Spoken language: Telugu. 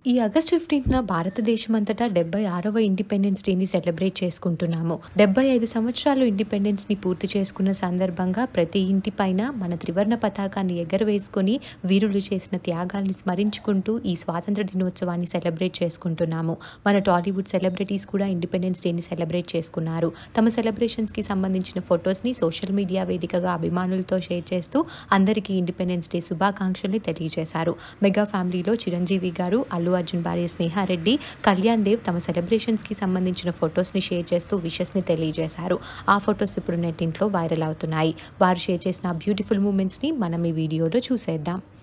ఈ ఆగస్ట్ ఫిఫ్టీన్త్న భారతదేశం అంతటా డెబ్బై ఆరవ ఇండిపెండెన్స్ డేని సెలబ్రేట్ చేసుకుంటున్నాము డెబ్బై ఐదు సంవత్సరాలు ఇండిపెండెన్స్ ని పూర్తి చేసుకున్న సందర్భంగా ప్రతి ఇంటి పైన మన త్రివర్ణ పతాకాన్ని ఎగరవేసుకొని వీరులు చేసిన త్యాగాల్ని స్మరించుకుంటూ ఈ స్వాతంత్ర దినోత్సవాన్ని సెలబ్రేట్ చేసుకుంటున్నాము మన టాలీవుడ్ సెలబ్రిటీస్ కూడా ఇండిపెండెన్స్ డేని సెలబ్రేట్ చేసుకున్నారు తమ సెలబ్రేషన్స్ కి సంబంధించిన ఫొటోస్ ని సోషల్ మీడియా వేదికగా అభిమానులతో షేర్ చేస్తూ అందరికీ ఇండిపెండెన్స్ డే శుభాకాంక్షల్ని తెలియజేశారు మెగా ఫ్యామిలీలో చిరంజీవి గారు అల్లు అర్జున్ భార్య స్నేహారెడ్డి కళ్యాణ్ దేవ్ తమ సెలబ్రేషన్స్ కి సంబంధించిన ఫొటోస్ ని షేర్ చేస్తూ విషెస్ ని తెలియజేశారు ఆ ఫొటోస్ ఇప్పుడు నెట్టింట్లో వైరల్ అవుతున్నాయి వారు షేర్ చేసిన బ్యూటిఫుల్ మూమెంట్స్ ని మనం ఈ వీడియోలో చూసేద్దాం